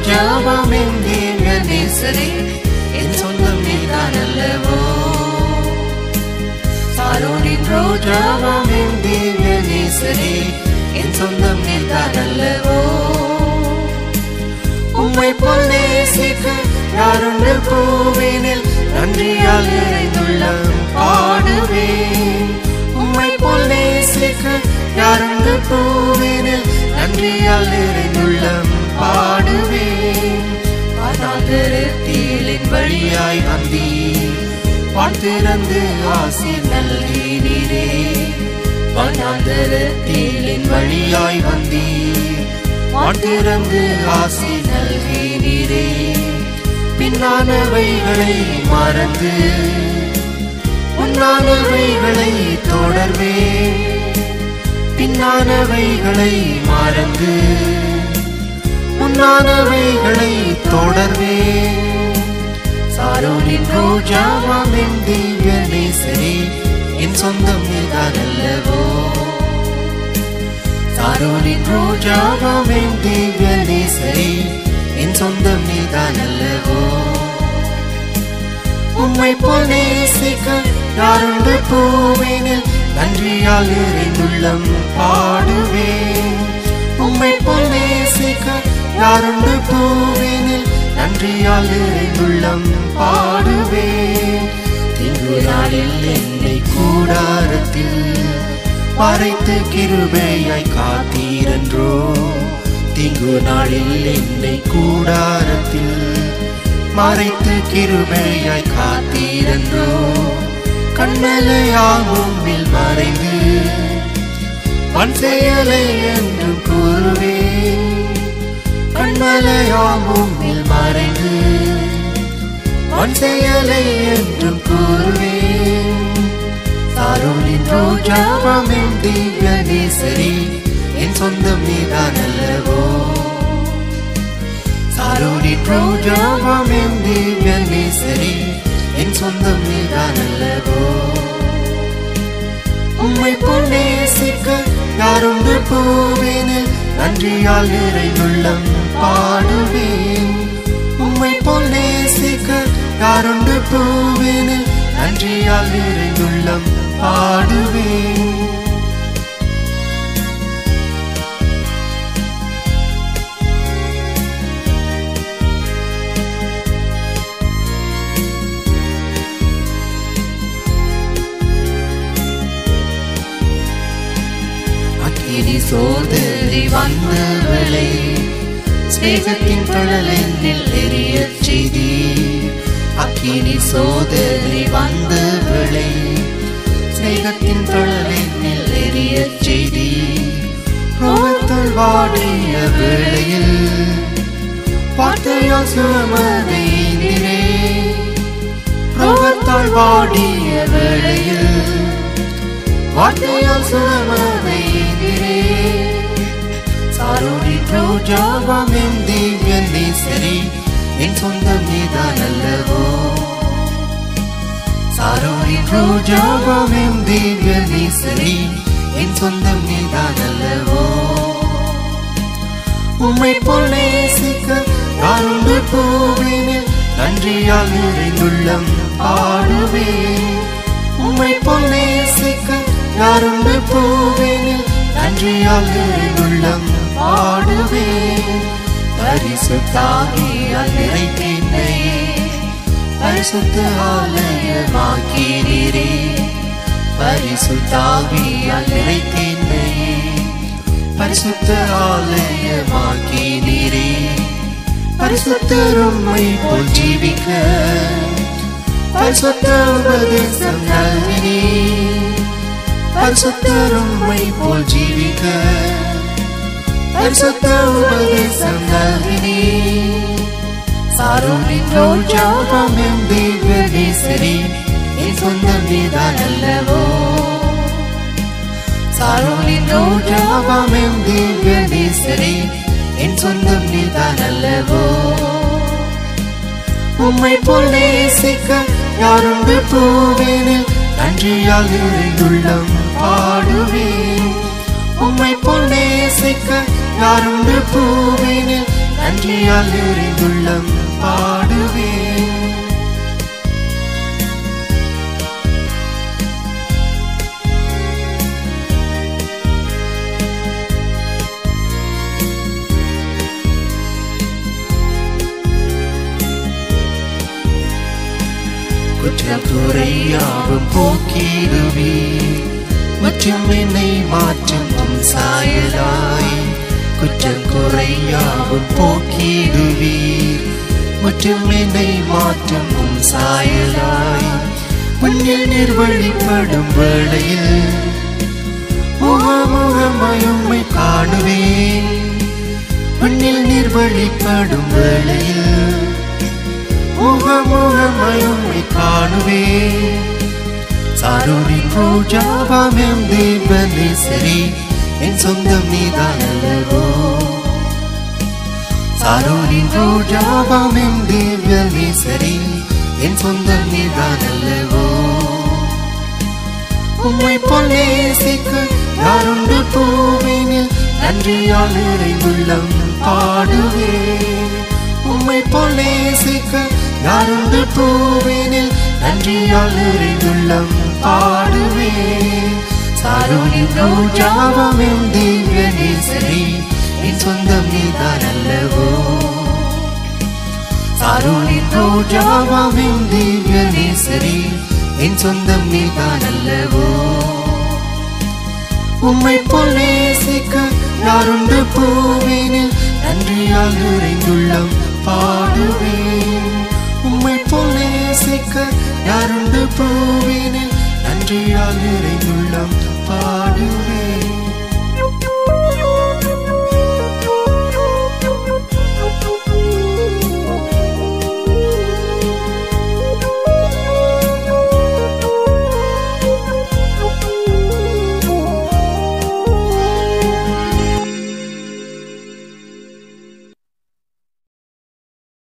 ரோஜாவாம் என் திவ்ய நேசரே என் சொந்தம் நீதான் அல்லவோ சாரோனின் ரோஜாவாம் என் திவ்ய நேசரே என் சொந்தம் நீதான் அல்லவோ உம்மை போல் நேசிக்க யாருண்டு பூவினில் நன்றியால் நிறைந்துள்ளம் பாடுவேன் உம்மை போல் நேசிக்க யாருண்டு பூவினில் நன்றியால் நிறைந்துள்ளம் பாடுவேன் அநாதரத்திலின் வழியாய் வந்தீர் வாழ்த்திறந்து ஆசிர் நல்கினீரே வனாந்தரத்திலின் வழியாய் வந்தீர் வாழ்த்திறந்து ஆசி நல்கினீரே பின்னானவைகளை மறந்து முன்னானவைகளை தொடர்வே பின்னானவைகளை மறந்து முன்னானவைகளை தொடர்வே சாரோனின் ரோஜாவாம் என் திவ்ய நேசரே என் சொந்தம் நீதான் அல்லவோ சாரோனின் ரோஜாவாம் என் திவ்ய நேசரே என் சொந்தம் நீதான் அல்லவோ உம்மை போல் நேசிக்க யாருண்டு பூவினில் நன்றியால் நிறைந்துள்ளம் பாடுவேன் உம்மை போல் நேசிக்க யாருண்டு பூவினில் நன்றியால் நிறைந்துள்ளம் பாடுவேன் திங்கு நாளில் என்னை கூடாரத்தில் மறைத்து கிருபையாய் காத்தீரன்றோ திங்கு நாளில் என்னை கூடாரத்தில் மறைத்து கிருபையாய் காத்தீரன்றோ கண்மலையால் உம்மில் மறைந்து வன் செயலை என்று கூறுவேன் கண்மலையால் உம்மில் மறைந்து வன் செயலை என்று கூறுவேன் சாரோனின் ரோஜாவாம் என் திவ்ய நேசரே என் சொந்தம் நீதான் அல்லவோ சாரோனின் ரோஜாவாம் என் திவ்ய நேசரே என் சொந்தம் நீதான் அல்லவோ உம்மை போல் நேசிக்க யாருண்டு பூவினில் நன்றியால் நிறைந்துள்ளம் பாடுவேன் உம்மை போல் நேசிக்க யாருண்டு பூவினில் நன்றியால் நிறைந்துள்ளம் பாடுவேன் அக்கினி சோதரி வந்தவளை ஸ்நேகத்தின் கடல் என்னில் எரியச் செய்தி அக்கினி சோதரி வந்தவளை ஸ்நேகத்தின் கடல் என்னில் எரியச் செய்தி ரோகத்தால் வாடிய வேளையில் வார்த்தையால் சுமதையினே ரோகத்தால் வாடிய வேளையில் வார்த்தையால் சுமதையினே சாரோடி ரோஜாவாம் என் திவ்ய நேசரே என் சொந்தம் நீதான் அல்லவோ சாரோடி ரோஜாவாம் என் திவ்ய நேசரே என் சொந்தம் நீதான் அல்லவோ உம்மை போல் நேசிக்க யாருண்டு பூவினில் நன்றியால் நிறைந்துள்ளம் பாடுவேன் உம்மை போல் நேசிக்க யாருண்டு பூவினில் நன்றியால் நிறைந்துள்ளம் பாடுவேன் பரிசுத்தாகியால் நிறைத்தேனையே பரிசுத்த ஆலயமாக்கிறீரே பரிசுத்தாவியால் நிறைத்தேனையே பரிசுத்த ஆலயமாக்கினீரே பரிசுத்தரும்மை போல் ஜீவிக்க பரிசுத்த உபதேசம் நல்கினே பரிசுத்தரும்மை போல் ஜீவிக்க பரிசுத்த உபதேசம் நல்கினே சாரோனின் ரோஜாவாம் என் திவ்ய நேசரே என் சொந்தம் நீதான் அல்லவோ சாரோனின் ரோஜாவாம் என் திவ்ய நேசரே என் சொந்தம் நீதான் அல்லவோ உம்மை போல் நேசிக்க யாருண்டு பூவினில் நன்றியால் நிறைந்துள்ளம் பாடுவேன் உம்மை போல் நேசிக்க யாருண்டு பூவினில் நன்றியால் நிறைந்துள்ளம் பாடுவேன் குற்றம் குறையாவும் போக்கிடுவீர் மற்றும் என்னை மாற்றும் உம் சாயலாய் குற்றம் குறையாவும் போக்கிடுவீர் மற்றும் என்னை மாற்றும் உம் சாயலாய் முன்னில் நிர்வழிப்படும் வேளையில் முகமுகமாய் உம்மை காணுவேன் முன்னில் நிர்வழிப்படும் வேளையில் முகமுகமாய் உம்மை காணுவேன் சாரூரின் ரோஜாவாம் எம் தேவனே சரி என் சொந்தம் நீதான் அல்லவோ சாரூரின் ரோஜாவாம் எம் தேவனே சரி என் சொந்தம் நீதான் அல்லவோ உம்மை போல் நேசிக்க யாருண்டு பூவினில் நன்றியால் நிறைந்துள்ளம் பாடுவேன் உம்மை போல் நேசிக்க யாருண்டு பூவினில் நன்றியால் நிறைந்துள்ளம் பாடுவேன் சாரோனின் ரோஜாவம் எம் திவ்ய நேசரி என் சொந்தம் நீதான் அல்லவோ சாரோனின் ரோஜாவம் எம் திவ்ய நேசரி என் சொந்தம் நீதான் அல்லவோ உம்மை போல் நேசிக்க யாருண்டு பூவினில் நன்றியால் நிறைந்துள்ளம் பாடுவேன் உம்மை போல் நேசிக்க யாருண்டு பூவினில் நன்றியால் நிறைந்துள்ளம் பாடுவேன்